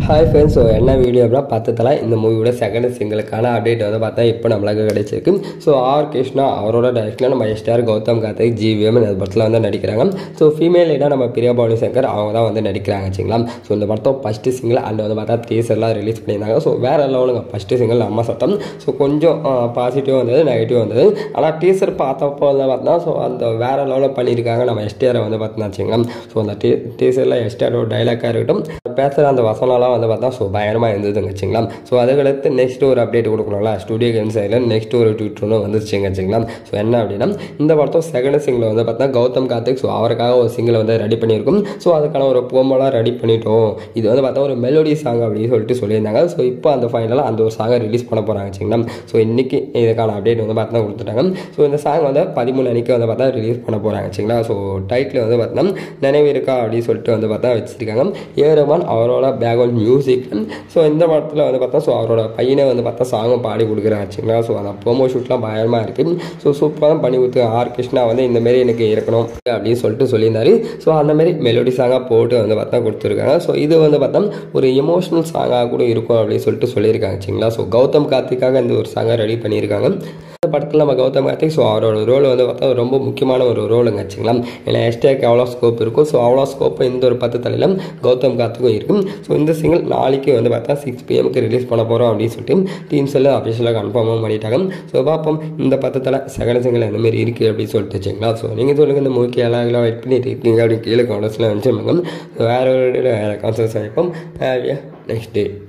hi friends so என்ன video அப்படின்னா பத்தத்தில் இந்த மூவியோட செகண்ட் சிங்கிளுக்கான அப்டேட் வந்து பார்த்தா இப்போ நம்மளுக்கு கிடைச்சிருக்கு ஸோ ஆர் கிருஷ்ணா அவரோட டைரக்ஷனில் நம்ம எஸ்டார் கௌதம் கார்த்திக் ஜிவிஎம் இந்த படத்தில் வந்து நடிக்கிறாங்க ஸோ ஃபீமேல் லீடாக நம்ம பிரியா பவானி சங்கர் அவங்க தான் வந்து நடிக்கிறாங்க வச்சுங்களா ஸோ இந்த படத்தோட ஃபஸ்ட்டு சிங்கிள் அண்ட் வந்து பார்த்தா டீசர்லாம் ரிலீஸ் பண்ணியிருந்தாங்க ஸோ வேறு லெவலுங்க ஃபஸ்ட்டு சிங்கிள் அம்மா சத்தம் ஸோ கொஞ்சம் பாசிட்டிவ் வந்தது நெகட்டிவ் வந்தது ஆனால் டீசர் பார்த்தப்போ வந்து பார்த்தா ஸோ அந்த வேறு லெவலில் பண்ணியிருக்காங்க நம்ம எஸ்டிஆரை வந்து பார்த்தோம்னா வச்சுங்களா ஸோ அந்த டீ டீசரில் எஸ்டிஆரோட டைலாக்காக இருக்கட்டும் பேசுகிற அந்த வசனம்லாம் வந்து பார்த்தா ஸோ பயங்கரமாக இருந்ததுங்க வச்சுங்களா ஸோ அதுக்கடுத்து நெக்ஸ்ட் ஒரு அப்டேட் கொடுக்கணும்ல ஸ்டுடியோ கேம் சைடில் நெக்ஸ்ட் ஒரு ட்விட் ஒன்று வந்துருச்சுங்க வச்சுங்களா ஸோ என்ன அப்படின்னா இந்த படத்தோட செகண்ட் சிங்கிள் வந்து பார்த்தா கௌதம் கார்த்திக் ஸோ அவருக்காக ஒரு சிங்கிள் வந்து ரெடி பண்ணியிருக்கும் ஸோ அதுக்கான ஒரு போமெல்லாம் ரெடி பண்ணிட்டோம் இது வந்து பார்த்தா ஒரு மெலோடி சாங் அப்படின்னு சொல்லிட்டு சொல்லியிருந்தாங்க ஸோ இப்போ அந்த ஃபைனலாக அந்த ஒரு சாங்கை ரிலீஸ் பண்ண போகிறாங்க வச்சுங்களா ஸோ இன்றைக்கி இதுக்கான அப்டேட் வந்து பார்த்தா கொடுத்துட்டாங்க ஸோ இந்த சாங் வந்து பதிமூணு அன்றைக்கி வந்து பார்த்தா ரிலீஸ் பண்ண போகிறாங்க வச்சுங்களா ஸோ டைட்டில் வந்து பார்த்தோம்னா நினைவு இருக்கா அப்படின்னு சொல்லிட்டு வந்து பார்த்தா வச்சுருக்காங்க ஏரமான் அவரோட பேக்ரவுண்ட் மியூசிக் ஸோ இந்த படத்தில் வந்து பார்த்தா ஸோ அவரோட பையனை வந்து பார்த்தா சாங்கும் பாடி கொடுக்குறாங்க வச்சுங்களா ஸோ அந்த ப்ரோமோ ஷூட்லாம் பயங்கரமாக இருக்குது ஸோ சூப்பராக பண்ணி கொடுத்து ஆர் கிருஷ்ணா வந்து இந்த மாரி எனக்கு இருக்கணும் அப்படின்னு சொல்லிட்டு சொல்லியிருந்தாரு ஸோ அந்த மாதிரி மெலோடி சாங்காக போட்டு வந்து பார்த்தா கொடுத்துருக்காங்க ஸோ இது வந்து பார்த்தா ஒரு எமோஷனல் சாங்காக கூட இருக்கும் அப்படின்னு சொல்லிட்டு சொல்லியிருக்காங்க வச்சுங்களா ஸோ கௌதம் கார்த்திக்காக இந்த ஒரு சாங்கை ரெடி பண்ணியிருக்காங்க இந்த படத்தில் நம்ம கௌதம் கார்த்திக் ஸோ அவரோட ரோல் வந்து பார்த்தா ரொம்ப முக்கியமான ஒரு ரோலுங்க வச்சுங்களா ஏன்னா எஸ்டேக்கு அவ்வளோ ஸ்கோப் இருக்கும் ஸோ அவ்வளோ ஸ்கோப் இந்த ஒரு பத்து தலையிலும் கௌதம் கார்த்திக்கும் இருக்கும் ஸோ இந்த சிங்கிள் நாளைக்கு வந்து பார்த்தா சிக்ஸ் பிஎம்க்கு ரிலீஸ் பண்ண போகிறோம் அப்படின்னு சொல்லிட்டு டீம்ஸ் எல்லாம் அஃபிஷியலாக கன்ஃபார்மாக பண்ணிட்டாங்க ஸோ பார்ப்போம் இந்த பத்து தலை செகண்ட் சிங்கிள் எந்த மாதிரி இருக்குது அப்படின்னு சொல்லிட்டு வச்சுங்களா ஸோ நீங்கள் சொல்லுங்கள் இந்த மூவிக்கு எல்லாம் வெயிட் பண்ணிட்டு இருக்கீங்க அப்படின்னு கீழே கமெண்ட்ஸில் வச்சுருந்தாங்க வேறு ஒரு வேறு கான்சர்ஸ் வைப்போம் நெக்ஸ்ட் டே